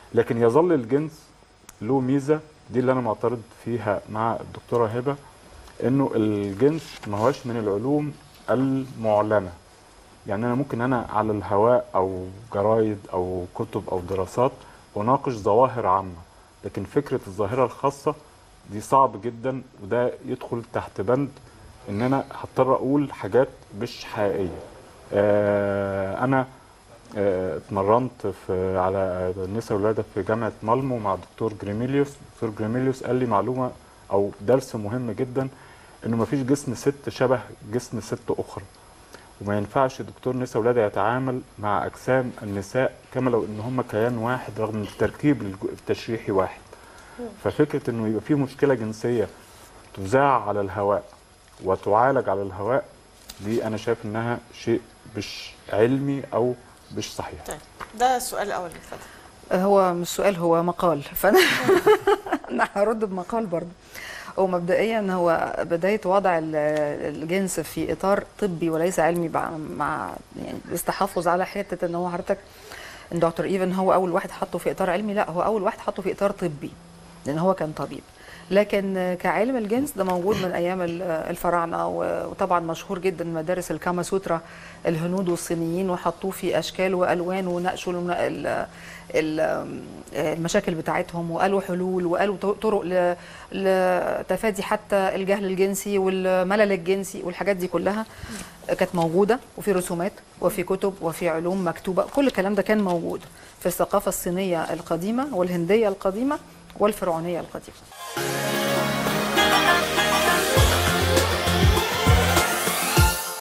لكن يظل الجنس له ميزه دي اللي انا معترض فيها مع الدكتوره هبه انه الجنس ما هوش من العلوم المعلنه يعني انا ممكن انا على الهواء او جرايد او كتب او دراسات اناقش ظواهر عامه لكن فكره الظاهره الخاصه دي صعب جدا وده يدخل تحت بند ان انا هضطر اقول حاجات مش حقيقيه آه انا آه، اتمرنت في على النساء والولاده في جامعه مالمو مع الدكتور جريميليوس الدكتور جريميليوس قال لي معلومه او درس مهم جدا انه ما فيش جسم ست شبه جسم ست اخرى وما ينفعش دكتور نساء ولاده يتعامل مع اجسام النساء كما لو ان هم كيان واحد رغم ان التركيب الج- التشريحي واحد ففكره انه يبقى في مشكله جنسيه تذاع على الهواء وتعالج على الهواء دي انا شايف انها شيء مش علمي او مش صحيح طيب ده السؤال الاول اتفضل هو مش سؤال هو مقال فانا انا هرد بمقال برضه هو مبدئيا هو بدايه وضع ال- الجنس في اطار طبي وليس علمي مع- مع يعني التحفظ على حته ان هو حضرتك ان دكتور ايفن هو اول واحد حطه في اطار علمي لا هو اول واحد حطه في اطار طبي لان هو كان طبيب لكن كعلم الجنس ده موجود من ايام ال- الفراعنه و- وطبعا مشهور جدا مدارس الكاما سوترا الهنود والصينيين وحطوه في اشكال والوان وناقشوا الم- ال- ال- المشاكل بتاعتهم وقالوا حلول وقالوا ط- طرق ل- لتفادي حتى الجهل الجنسي والملل الجنسي والحاجات دي كلها كانت موجوده وفي رسومات وفي كتب وفي علوم مكتوبه كل الكلام ده كان موجود في الثقافه الصينيه القديمه والهنديه القديمه والفرعونيه القديمه